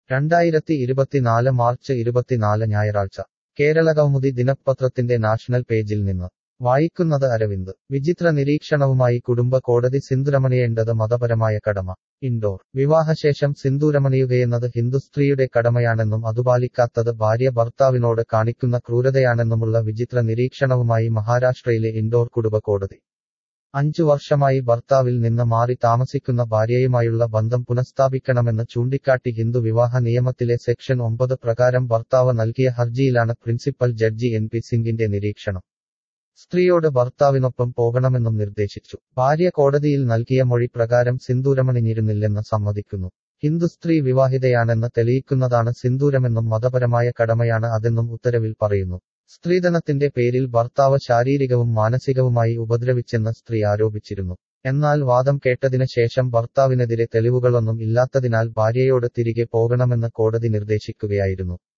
രണ്ടായിരത്തി ഇരുപത്തിനാല് മാർച്ച് ഇരുപത്തിനാല് ഞായറാഴ്ച കേരളകൗമുദി ദിനപത്രത്തിന്റെ നാഷണൽ പേജിൽ നിന്ന് വായിക്കുന്നത് അരവിന്ദ് വിചിത്ര നിരീക്ഷണവുമായി കുടുംബ കോടതി സിന്ദൂരമണിയേണ്ടത് മതപരമായ കടമ ഇൻഡോർ വിവാഹശേഷം സിന്ദൂരമണിയുകയെന്നത് ഹിന്ദു സ്ത്രീയുടെ കടമയാണെന്നും അതുപാലിക്കാത്തത് ഭാര്യ ഭർത്താവിനോട് കാണിക്കുന്ന ക്രൂരതയാണെന്നുമുള്ള വിചിത്ര നിരീക്ഷണവുമായി മഹാരാഷ്ട്രയിലെ ഇൻഡോർ കുടുംബ കോടതി അഞ്ചു വർഷമായി ഭർത്താവിൽ നിന്ന് മാറി താമസിക്കുന്ന ഭാര്യയുമായുള്ള ബന്ധം പുനഃസ്ഥാപിക്കണമെന്ന് ചൂണ്ടിക്കാട്ടി ഹിന്ദു വിവാഹ നിയമത്തിലെ സെക്ഷൻ ഒമ്പത് പ്രകാരം ഭർത്താവ് നൽകിയ ഹർജിയിലാണ് പ്രിൻസിപ്പൽ ജഡ്ജി എൻ പി സിംഗിന്റെ നിരീക്ഷണം സ്ത്രീയോട് ഭർത്താവിനൊപ്പം പോകണമെന്നും നിർദ്ദേശിച്ചു ഭാര്യ കോടതിയിൽ നൽകിയ മൊഴി പ്രകാരം സിന്ദൂരമണിഞ്ഞിരുന്നില്ലെന്ന് സമ്മതിക്കുന്നു ഹിന്ദു സ്ത്രീ വിവാഹിതയാണെന്ന് തെളിയിക്കുന്നതാണ് സിന്ദൂരമെന്നും മതപരമായ കടമയാണ് അതെന്നും ഉത്തരവിൽ പറയുന്നു സ്ത്രീധനത്തിന്റെ പേരിൽ ഭർത്താവ് ശാരീരികവും മാനസികവുമായി ഉപദ്രവിച്ചെന്ന് സ്ത്രീ ആരോപിച്ചിരുന്നു എന്നാൽ വാദം കേട്ടതിന് ശേഷം ഭർത്താവിനെതിരെ തെളിവുകളൊന്നും ഇല്ലാത്തതിനാൽ ഭാര്യയോട് തിരികെ പോകണമെന്ന് കോടതി നിർദ്ദേശിക്കുകയായിരുന്നു